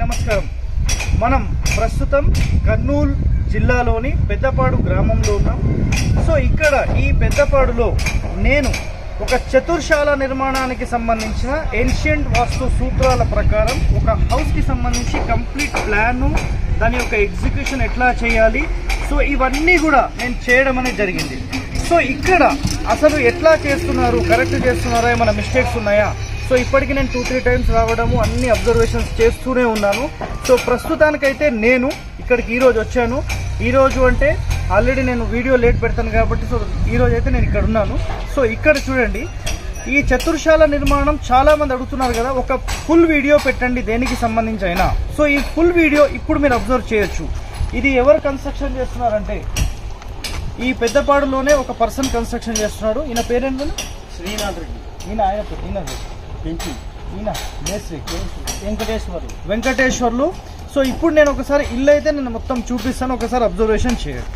నమస్కారం మనం ప్రస్తుతం కర్నూలు జిల్లాలోని పెద్దపాడు గ్రామంలో ఉన్నాం సో ఇక్కడ ఈ పెద్దపాడులో నేను ఒక చతుర్శాల నిర్మాణానికి సంబంధించిన ఏన్షియంట్ వాస్తు సూత్రాల ప్రకారం ఒక హౌస్కి సంబంధించి కంప్లీట్ ప్లాను దాని యొక్క ఎగ్జిక్యూషన్ ఎట్లా చేయాలి సో ఇవన్నీ కూడా నేను చేయడం అనేది జరిగింది సో ఇక్కడ అసలు ఎట్లా చేస్తున్నారు కరెక్ట్ చేస్తున్నారా ఏమైనా మిస్టేక్స్ ఉన్నాయా సో ఇప్పటికి నేను టూ త్రీ టైమ్స్ రావడము అన్ని అబ్జర్వేషన్స్ చేస్తూనే ఉన్నాను సో ప్రస్తుతానికైతే నేను ఇక్కడికి ఈరోజు వచ్చాను ఈరోజు అంటే ఆల్రెడీ నేను వీడియో లేట్ పెడతాను కాబట్టి సో ఈరోజు అయితే నేను ఇక్కడ ఉన్నాను సో ఇక్కడ చూడండి ఈ చతుర్శాల నిర్మాణం చాలా మంది అడుగుతున్నారు కదా ఒక ఫుల్ వీడియో పెట్టండి దేనికి సంబంధించి అయినా సో ఈ ఫుల్ వీడియో ఇప్పుడు మీరు అబ్జర్వ్ చేయొచ్చు ఇది ఎవరు కన్స్ట్రక్షన్ చేస్తున్నారంటే ఈ పెద్దపాడులోనే ఒక పర్సన్ కన్స్ట్రక్షన్ చేస్తున్నాడు ఈయన పేరేంటండి శ్రీనాథ్ రెడ్డి ఈయన ఆయన పేరు ఈయన పెంచి ఈయన మేస్త్రి వెంకటేశ్వరు వెంకటేశ్వర్లు సో ఇప్పుడు నేను ఒకసారి ఇల్లు అయితే నేను మొత్తం చూపిస్తాను ఒకసారి అబ్జర్వేషన్ చేయండి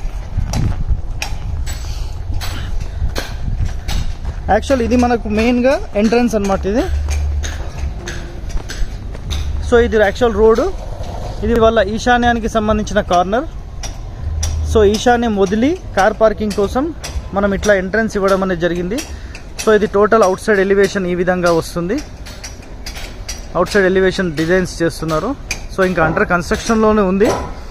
యాక్చువల్ ఇది మనకు మెయిన్గా ఎంట్రన్స్ అన్నమాట ఇది సో ఇది యాక్చువల్ రోడ్డు ఇది వాళ్ళ ఈశాన్యానికి సంబంధించిన కార్నర్ సో ఈశాన్యం వదిలి కార్ పార్కింగ్ కోసం మనం ఇట్లా ఎంట్రన్స్ ఇవ్వడం అనేది జరిగింది సో ఇది టోటల్ అవుట్ సైడ్ ఎలివేషన్ ఈ విధంగా వస్తుంది అవుట్ సైడ్ ఎలివేషన్ డిజైన్స్ చేస్తున్నారు సో ఇంకా అండర్ కన్స్ట్రక్షన్లోనే ఉంది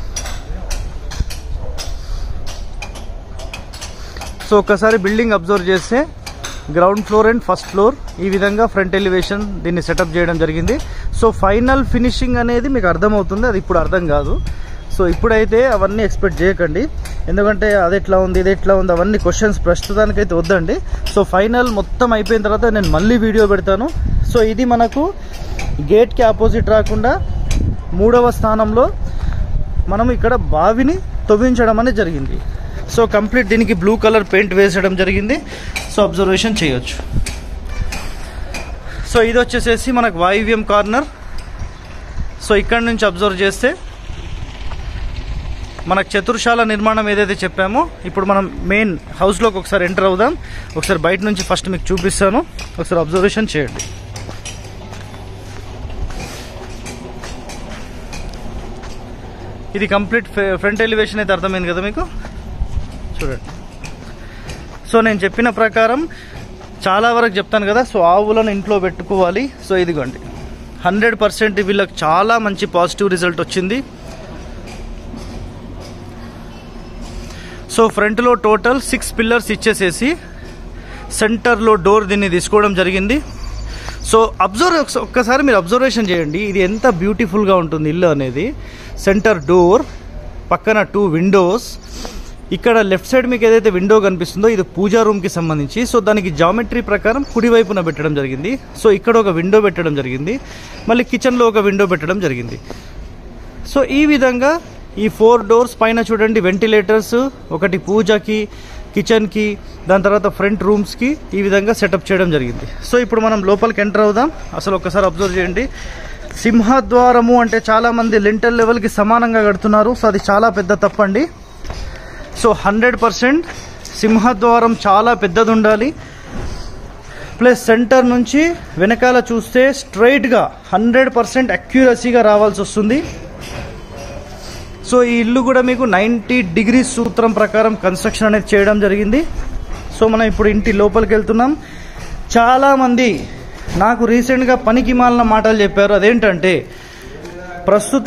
సో ఒక్కసారి బిల్డింగ్ అబ్జర్వ్ చేస్తే ground floor and first floor ఈ విధంగా ఫ్రంట్ ఎలివేషన్ దీన్ని సెటప్ చేయడం జరిగింది సో ఫైనల్ ఫినిషింగ్ అనేది మీకు అర్థమవుతుంది అది ఇప్పుడు అర్థం కాదు సో ఇప్పుడైతే అవన్నీ ఎక్స్పెక్ట్ చేయకండి ఎందుకంటే అది ఎట్లా ఉంది ఇది ఎట్లా ఉంది అవన్నీ క్వశ్చన్స్ ప్రస్తుతానికైతే వద్దండి సో ఫైనల్ మొత్తం అయిపోయిన తర్వాత నేను మళ్ళీ వీడియో పెడతాను సో ఇది మనకు గేట్కి ఆపోజిట్ రాకుండా మూడవ స్థానంలో మనం ఇక్కడ బావిని తవ్వించడం అనేది జరిగింది సో కంప్లీట్ దీనికి బ్లూ కలర్ పెయింట్ వేసడం జరిగింది సో అబ్జర్వేషన్ చేయొచ్చు సో ఇది వచ్చేసేసి మనకు వాయువ్యం కార్నర్ సో ఇక్కడ నుంచి అబ్జర్వ్ చేస్తే మనకు చతుర్శాల నిర్మాణం ఏదైతే చెప్పామో ఇప్పుడు మనం మెయిన్ హౌస్లోకి ఒకసారి ఎంటర్ అవుదాం ఒకసారి బయట నుంచి ఫస్ట్ మీకు చూపిస్తాను ఒకసారి అబ్జర్వేషన్ చేయండి ఇది కంప్లీట్ ఫ్రంట్ ఎలివేషన్ అయితే అర్థమైంది కదా మీకు చూడండి సో నేను చెప్పిన ప్రకారం చాలా వరకు చెప్తాను కదా సో ఆవులను ఇంట్లో పెట్టుకోవాలి సో ఇదిగోండి హండ్రెడ్ పర్సెంట్ వీళ్ళకి చాలా మంచి పాజిటివ్ రిజల్ట్ వచ్చింది సో ఫ్రంట్లో టోటల్ సిక్స్ పిల్లర్స్ ఇచ్చేసేసి సెంటర్లో డోర్ దీన్ని తీసుకోవడం జరిగింది సో అబ్జర్వ్ ఒక్కసారి మీరు అబ్జర్వేషన్ చేయండి ఇది ఎంత బ్యూటిఫుల్గా ఉంటుంది ఇల్లు అనేది సెంటర్ డోర్ పక్కన టూ విండోస్ ఇక్కడ లెఫ్ట్ సైడ్ మీకు ఏదైతే విండో కనిపిస్తుందో ఇది పూజా రూమ్కి సంబంధించి సో దానికి జామెట్రీ ప్రకారం కుడివైపున పెట్టడం జరిగింది సో ఇక్కడ ఒక విండో పెట్టడం జరిగింది మళ్ళీ కిచెన్లో ఒక విండో పెట్టడం జరిగింది సో ఈ విధంగా ఈ ఫోర్ డోర్స్ పైన చూడండి వెంటిలేటర్స్ ఒకటి పూజకి కిచెన్కి దాని తర్వాత ఫ్రంట్ రూమ్స్కి ఈ విధంగా సెటప్ చేయడం జరిగింది సో ఇప్పుడు మనం లోపలికి ఎంటర్ అవుదాం అసలు ఒకసారి అబ్జర్వ్ చేయండి సింహద్వారము అంటే చాలామంది లింటల్ లెవెల్కి సమానంగా కడుతున్నారు సో అది చాలా పెద్ద తప్పండి సో హండ్రెడ్ పర్సెంట్ సింహద్వారం చాలా పెద్దది ఉండాలి ప్లస్ సెంటర్ నుంచి వెనకాల చూస్తే స్ట్రైట్గా హండ్రెడ్ పర్సెంట్ అక్యూరసీగా రావాల్సి వస్తుంది సో ఈ ఇల్లు కూడా మీకు నైంటీ డిగ్రీస్ సూత్రం ప్రకారం కన్స్ట్రక్షన్ అనేది చేయడం జరిగింది సో మనం ఇప్పుడు ఇంటి లోపలికి వెళ్తున్నాం చాలామంది నాకు రీసెంట్గా పనికి మాలిన మాటలు చెప్పారు అదేంటంటే ప్రస్తుత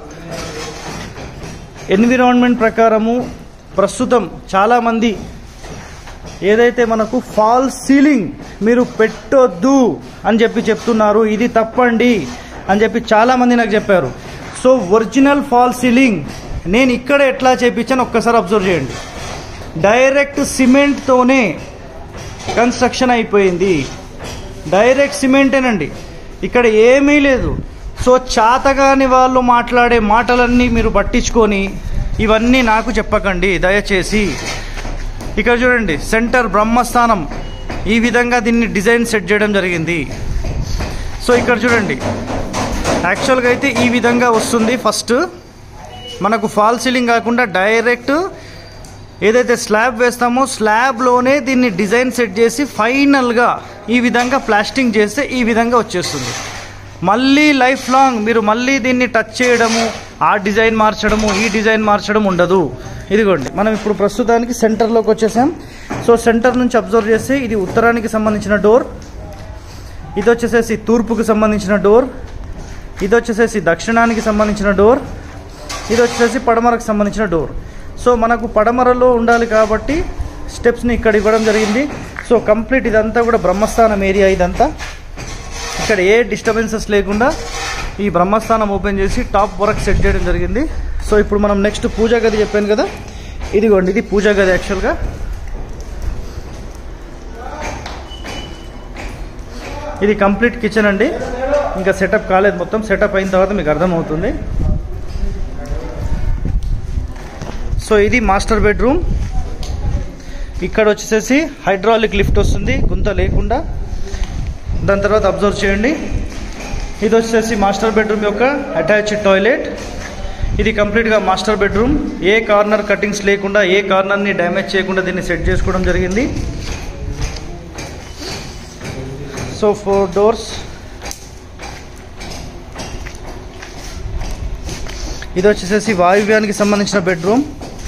ఎన్విరాన్మెంట్ ప్రకారము ప్రస్తుతం చాలామంది ఏదైతే మనకు ఫాల్ సీలింగ్ మీరు పెట్టొద్దు అని చెప్పి చెప్తున్నారు ఇది తప్పండి అని చెప్పి చాలామంది నాకు చెప్పారు సో ఒరిజినల్ ఫాల్ సీలింగ్ నేను ఇక్కడ ఎట్లా చేయించాను ఒక్కసారి అబ్జర్వ్ చేయండి డైరెక్ట్ సిమెంట్తోనే కన్స్ట్రక్షన్ అయిపోయింది డైరెక్ట్ సిమెంటేనండి ఇక్కడ ఏమీ లేదు సో చాతగాని వాళ్ళు మాట్లాడే మాటలన్నీ మీరు పట్టించుకొని ఇవన్నీ నాకు చెప్పకండి దయచేసి ఇక్కడ చూడండి సెంటర్ బ్రహ్మస్థానం ఈ విధంగా దీన్ని డిజైన్ సెట్ చేయడం జరిగింది సో ఇక్కడ చూడండి యాక్చువల్గా అయితే ఈ విధంగా వస్తుంది ఫస్ట్ మనకు ఫాల్ సీలింగ్ కాకుండా డైరెక్ట్ ఏదైతే స్లాబ్ వేస్తామో స్లాబ్లోనే దీన్ని డిజైన్ సెట్ చేసి ఫైనల్గా ఈ విధంగా ప్లాస్టింగ్ చేస్తే ఈ విధంగా వచ్చేస్తుంది మళ్ళీ లైఫ్ లాంగ్ మీరు మళ్ళీ దీన్ని టచ్ చేయడము ఆ డిజైన్ మార్చడము ఈ డిజైన్ మార్చడం ఉండదు ఇదిగోండి మనం ఇప్పుడు ప్రస్తుతానికి సెంటర్లోకి వచ్చేసాం సో సెంటర్ నుంచి అబ్జర్వ్ చేస్తే ఇది ఉత్తరానికి సంబంధించిన డోర్ ఇది వచ్చేసేసి తూర్పుకు సంబంధించిన డోర్ ఇది వచ్చేసేసి దక్షిణానికి సంబంధించిన డోర్ ఇది వచ్చేసి పడమరకు సంబంధించిన డోర్ సో మనకు పడమరలో ఉండాలి కాబట్టి స్టెప్స్ని ఇక్కడ ఇవ్వడం జరిగింది సో కంప్లీట్ ఇదంతా కూడా బ్రహ్మస్థానం ఏరియా ఇదంతా ఇక్కడ ఏ డిస్టర్బెన్సెస్ లేకుండా ఈ బ్రహ్మస్థానం ఓపెన్ చేసి టాప్ వరకు సెట్ చేయడం జరిగింది సో ఇప్పుడు మనం నెక్స్ట్ పూజా గది చెప్పాను కదా ఇదిగోండి ఇది పూజా గది యాక్చువల్గా ఇది కంప్లీట్ కిచెన్ అండి ఇంకా సెటప్ కాలేదు మొత్తం సెటప్ అయిన తర్వాత మీకు అర్థమవుతుంది సో ఇది మాస్టర్ బెడ్రూమ్ ఇక్కడ వచ్చేసేసి హైడ్రాలిక్ లిఫ్ట్ వస్తుంది గుంత లేకుండా దాని తర్వాత అబ్జర్వ్ చేయండి ఇది వచ్చేసి మాస్టర్ బెడ్రూమ్ యొక్క అటాచ్డ్ టాయిలెట్ ఇది కంప్లీట్గా మాస్టర్ బెడ్రూమ్ ఏ కార్నర్ కటింగ్స్ లేకుండా ఏ కార్నర్ని డ్యామేజ్ చేయకుండా దీన్ని సెట్ చేసుకోవడం జరిగింది సో ఫోర్ డోర్స్ ఇది వచ్చేసేసి వాయువ్యానికి సంబంధించిన బెడ్రూమ్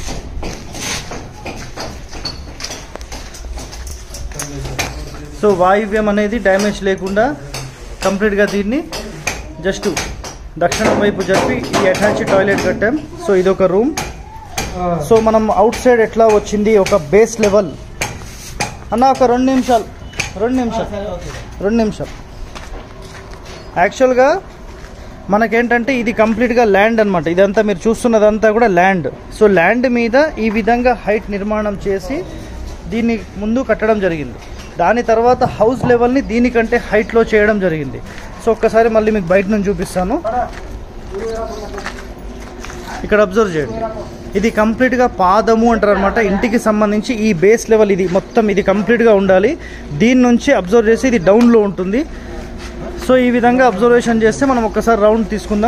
సో వాయువ్యం అనేది డ్యామేజ్ లేకుండా కంప్లీట్గా దీన్ని జస్ట్ దక్షిణం వైపు జరిపి ఈ అటాచ్ టాయిలెట్ కట్టాం సో ఇది ఒక రూమ్ సో మనం అవుట్ సైడ్ ఎట్లా వచ్చింది ఒక బేస్ లెవెల్ అన్న ఒక రెండు నిమిషాలు రెండు నిమిషాలు రెండు నిమిషాలు యాక్చువల్గా మనకేంటంటే ఇది కంప్లీట్గా ల్యాండ్ అనమాట ఇదంతా మీరు చూస్తున్నదంతా కూడా ల్యాండ్ సో ల్యాండ్ మీద ఈ విధంగా హైట్ నిర్మాణం చేసి దీన్ని ముందు కట్టడం జరిగింది దాని తర్వాత హౌస్ లెవెల్ని దీనికంటే హైట్లో చేయడం జరిగింది సో ఒక్కసారి మళ్ళీ మీకు బయట నుంచి చూపిస్తాను ఇక్కడ అబ్జర్వ్ చేయండి ఇది కంప్లీట్గా పాదము అంటారు అనమాట ఇంటికి సంబంధించి ఈ బేస్ లెవెల్ ఇది మొత్తం ఇది కంప్లీట్గా ఉండాలి దీని నుంచి అబ్జర్వ్ చేసి ఇది డౌన్లో ఉంటుంది సో ఈ విధంగా అబ్జర్వేషన్ చేస్తే మనం ఒక్కసారి రౌండ్ తీసుకుందాం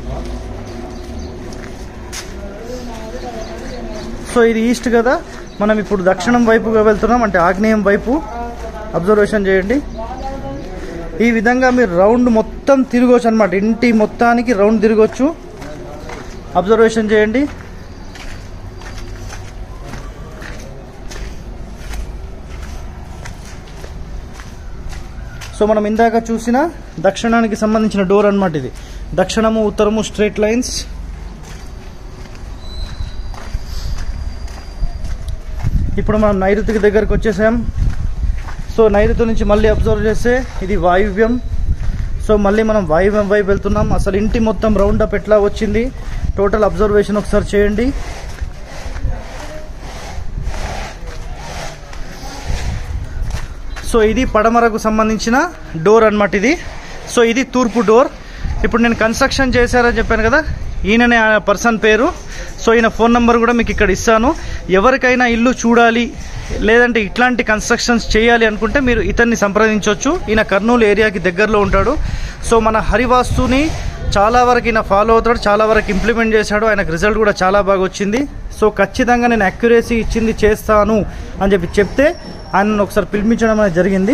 సో ఇది ఈస్ట్ కదా మనం ఇప్పుడు దక్షిణం వైపుగా వెళ్తున్నాం అంటే ఆగ్నేయం వైపు అబ్జర్వేషన్ చేయండి ఈ విధంగా మీరు రౌండ్ మొత్తం తిరగవచ్చు అనమాట ఇంటి మొత్తానికి రౌండ్ తిరగవచ్చు అబ్జర్వేషన్ చేయండి సో మనం ఇందాక చూసిన దక్షిణానికి సంబంధించిన డోర్ అన్నమాట ఇది దక్షిణము ఉత్తరము స్ట్రైట్ లైన్స్ ఇప్పుడు మనం నైరుతికి దగ్గరకు వచ్చేసాం సో నైరుతి నుంచి మళ్ళీ అబ్జర్వ్ చేస్తే ఇది వాయువ్యం సో మళ్ళీ మనం వాయువ్యం వైపు వెళ్తున్నాం అసలు ఇంటి మొత్తం రౌండ్ అప్ ఎట్లా వచ్చింది టోటల్ అబ్జర్వేషన్ ఒకసారి చేయండి సో ఇది పడమరకు సంబంధించిన డోర్ అన్నమాట ఇది సో ఇది తూర్పు డోర్ ఇప్పుడు నేను కన్స్ట్రక్షన్ చేశారని చెప్పాను కదా ఈయననే ఆ పర్సన్ పేరు సో ఈయన ఫోన్ నెంబర్ కూడా మీకు ఇక్కడ ఇస్తాను ఎవరికైనా ఇల్లు చూడాలి లేదంటే ఇట్లాంటి కన్స్ట్రక్షన్స్ చేయాలి అనుకుంటే మీరు ఇతన్ని సంప్రదించవచ్చు ఈయన కర్నూలు ఏరియాకి దగ్గరలో ఉంటాడు సో మన హరివాస్తుని చాలా వరకు ఈయన ఫాలో అవుతాడు చాలా వరకు ఇంప్లిమెంట్ చేశాడు ఆయనకు రిజల్ట్ కూడా చాలా బాగా వచ్చింది సో ఖచ్చితంగా నేను అక్యురేసీ ఇచ్చింది చేస్తాను అని చెప్పి చెప్తే ఆయనను ఒకసారి పిలిపించడం అనేది జరిగింది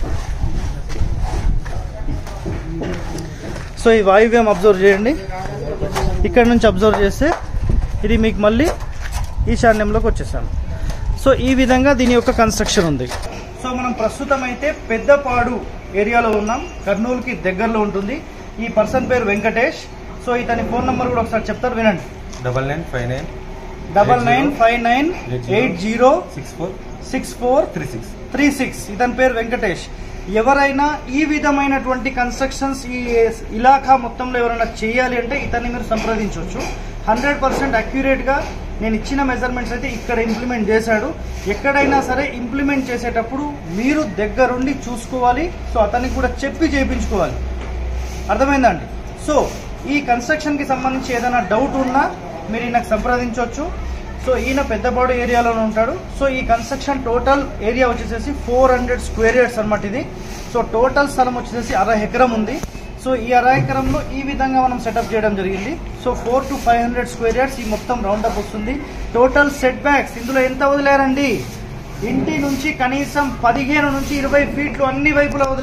సో ఈ వాయువ్యం అబ్జర్వ్ చేయండి ఇక్కడ నుంచి అబ్జర్వ్ చేస్తే ఇది మీకు మళ్ళీ ఈశాన్యంలోకి వచ్చేసాను సో ఈ విధంగా దీని యొక్క కన్స్ట్రక్షన్ ఉంది సో మనం ప్రస్తుతం అయితే పెద్దపాడు ఏరియాలో ఉన్నాం కర్నూలుకి దగ్గరలో ఉంటుంది ఈ పర్సన్ పేరు వెంకటేష్ సో ఇతని ఫోన్ నెంబర్ కూడా ఒకసారి చెప్తారు వినండి double nine five nine double nine five nine eight zero six four six four three six three six ఇతని పేరు వెంకటేష్ ఎవరైనా ఈ విధమైనటువంటి కన్స్ట్రక్షన్స్ ఈ ఇలాఖా మొత్తంలో ఎవరైనా చేయాలి అంటే ఇతన్ని మీరు సంప్రదించవచ్చు హండ్రెడ్ పర్సెంట్ అక్యురేట్గా నేను ఇచ్చిన మెజర్మెంట్స్ అయితే ఇక్కడ ఇంప్లిమెంట్ చేశాడు ఎక్కడైనా సరే ఇంప్లిమెంట్ చేసేటప్పుడు మీరు దగ్గరుండి చూసుకోవాలి సో అతనికి కూడా చెప్పి చేయించుకోవాలి అర్థమైందా అండి సో ఈ కన్స్ట్రక్షన్కి సంబంధించి ఏదైనా డౌట్ ఉన్నా మీరు ఈయనకు సంప్రదించవచ్చు సో ఈయన పెద్దపాడు ఏరియాలోనే ఉంటాడు సో ఈ కన్స్ట్రక్షన్ టోటల్ ఏరియా వచ్చేసేసి ఫోర్ హండ్రెడ్ స్క్వేర్ యార్డ్స్ అనమాట ఇది సో టోటల్ స్థలం వచ్చేసేసి అర ఎకరం ఉంది సో ఈ అర ఎకరంలో ఈ విధంగా మనం సెటప్ చేయడం జరిగింది so four to five hundred square yards ఈ మొత్తం రౌండప్ వస్తుంది టోటల్ సెట్ బ్యాక్స్ ఇందులో ఎంత వదిలేరండి ఇంటి నుంచి కనీసం పదిహేను నుంచి ఇరవై ఫీట్లు అన్ని వైపులా వదిలాం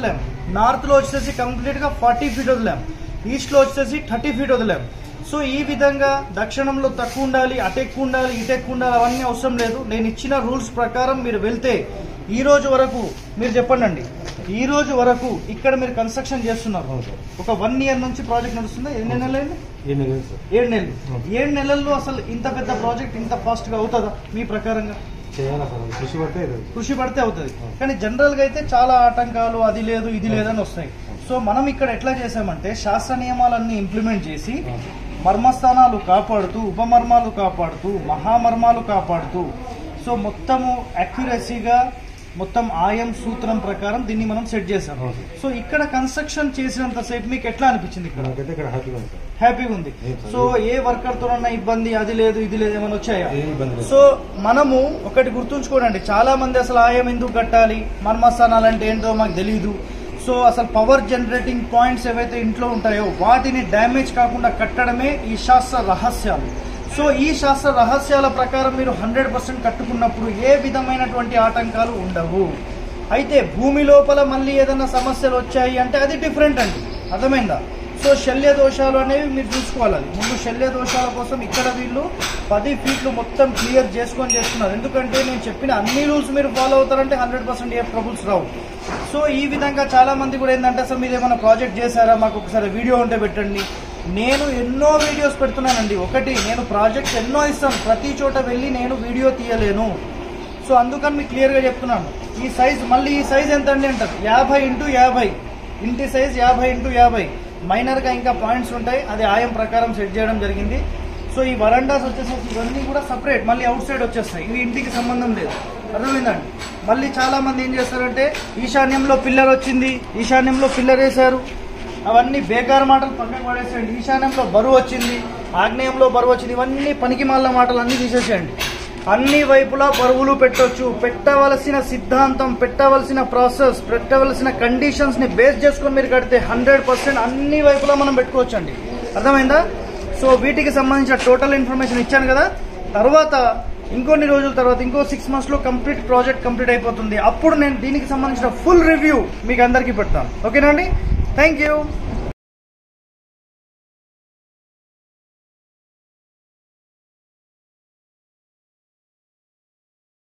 నార్త్ లో వచ్చేసి కంప్లీట్ గా ఫార్టీ ఫీట్ వదిలాం ఈస్ట్ లో వచ్చేసి థర్టీ ఫీట్ వదిలాం సో ఈ విధంగా దక్షిణంలో తక్కువ ఉండాలి అటు ఎక్కువ ఉండాలి ఇటు ఎక్కువ ఉండాలి అవన్నీ అవసరం లేదు నేను ఇచ్చిన రూల్స్ ప్రకారం మీరు వెళ్తే ఈ రోజు వరకు మీరు చెప్పండి అండి ఈ రోజు వరకు ఇక్కడ మీరు కన్స్ట్రక్షన్ చేస్తున్నారు అవును సార్ ఒక వన్ ఇయర్ నుంచి ప్రాజెక్ట్ నడుస్తుందా ఎన్ని నెలలు ఏం లేదు సార్ ఏడు నెలలు ఏడు నెలల్లో అసలు ఇంత పెద్ద ప్రాజెక్ట్ ఇంత ఫాస్ట్ గా అవుతుందా మీ ప్రకారంగా చేయాలా సార్ కృషి పడితే ఇది. కృషి పడితే అవుతుంది కానీ జనరల్ గా అయితే చాలా ఆటంకాలు అది లేదు ఇది లేదని వస్తాయి సో మనం ఇక్కడ ఎట్లా చేసామంటే శాస్త్ర నియమాలన్నీ ఇంప్లిమెంట్ చేసి మర్మస్థానాలు కాపాడుతూ ఉపమర్మాలు కాపాడుతూ మహామర్మాలు కాపాడుతూ సో మొత్తము అక్యురసీగా మొత్తం ఆయం సూత్రం ప్రకారం దీన్ని మనం సెట్ చేసాం ఓకే. సో ఇక్కడ కన్స్ట్రక్షన్ చేసినంత సేపు మీకు ఎట్లా అనిపించింది ఇక్కడ నాకైతే ఇక్కడ హ్యాపీగా ఉంది సార్ హ్యాపీగా ఉంది ఏం సార్? సో ఏ వర్కర్ తోనన్నా ఇబ్బంది అది లేదు ఇది లేదు ఏమైనా వచ్చాయా ఏం ఇబ్బంది లేదు సో మనము ఒకటి గుర్తుంచుకోనండి చాలా మంది అసలు ఆయం ఎందుకు కట్టాలి మర్మస్థానాలు అంటే ఏంటో మాకు తెలియదు సో అసలు పవర్ జనరేటింగ్ పాయింట్స్ ఏవైతే ఇంట్లో ఉంటాయో వాటిని డ్యామేజ్ కాకుండా కట్టడమే ఈ శాస్త్ర రహస్యాలు సో ఈ శాస్త్ర రహస్యాల ప్రకారం మీరు హండ్రెడ్ పర్సెంట్ కట్టుకున్నప్పుడు ఏ విధమైనటువంటి ఆటంకాలు ఉండవు అయితే భూమి లోపల మళ్ళీ ఏదైనా సమస్యలు వచ్చాయి అంటే అది డిఫరెంట్ అండి అర్థమైందా సో శల్య దోషాలు అనేవి మీరు చూసుకోవాలి అది ముందు శల్య దోషాల కోసం ఇక్కడ వీళ్ళు పది ఫీట్లు మొత్తం క్లియర్ చేసుకొని చేస్తున్నారు ఎందుకంటే నేను చెప్పిన అన్ని రూల్స్ మీరు ఫాలో అవుతారంటే హండ్రెడ్ పర్సెంట్ ఏ ట్రబుల్స్ రావు సో ఈ విధంగా చాలా మంది కూడా ఏంటంటే అసలు మీరు ఏమైనా ప్రాజెక్ట్ చేశారా మాకు ఒకసారి వీడియో ఉంటే పెట్టండి నేను ఎన్నో వీడియోస్ పెడుతున్నానండి ఒకటి నేను ప్రాజెక్ట్ ఎన్నో ఇస్తాను ప్రతి చోట వెళ్ళి నేను వీడియో తీయలేను సో అందుకని మీకు క్లియర్గా చెప్తున్నాను ఈ సైజ్ మళ్ళీ ఈ సైజ్ ఎంత అండి అంటారు యాభై ఇంటూ యాభై ఇంటి సైజ్ యాభై ఇంటూ యాభై మైనర్గా ఇంకా పాయింట్స్ ఉంటాయి అది ఆయం ప్రకారం సెట్ చేయడం జరిగింది సో ఈ వరండాస్ వచ్చేసరికి ఇవన్నీ కూడా సపరేట్ మళ్ళీ అవుట్ సైడ్ వచ్చేస్తాయి ఇవి ఇంటికి సంబంధం లేదు అర్థమైందండి మళ్ళీ చాలా మంది ఏం చేస్తారంటే ఈశాన్యంలో పిల్లర్ వచ్చింది ఈశాన్యంలో పిల్లర్ వేశారు అవన్నీ బేకార్ మాటలు పక్కకు పడేసేయండి ఈశాన్యంలో బరువు వచ్చింది ఆగ్నేయంలో బరువు వచ్చింది ఇవన్నీ పనికి మాల మాటలు అన్నీ తీసేసేయండి అన్ని వైపులా బరువులు పెట్టొచ్చు పెట్టవలసిన సిద్ధాంతం పెట్టవలసిన ప్రాసెస్ పెట్టవలసిన కండిషన్స్ ని బేస్ చేసుకొని మీరు కడితే హండ్రెడ్ పర్సెంట్ అన్ని వైపులా మనం పెట్టుకోవచ్చండి అర్థమైందా సో వీటికి సంబంధించిన టోటల్ ఇన్ఫర్మేషన్ ఇచ్చాను కదా తర్వాత ఇంకొన్ని రోజుల తర్వాత ఇంకో సిక్స్ మంత్స్ లో కంప్లీట్ ప్రాజెక్ట్ కంప్లీట్ అయిపోతుంది అప్పుడు నేను దీనికి సంబంధించిన ఫుల్ రివ్యూ మీకు అందరికీ పెడతాను ఓకేనా అండి థ్యాంక్ యూ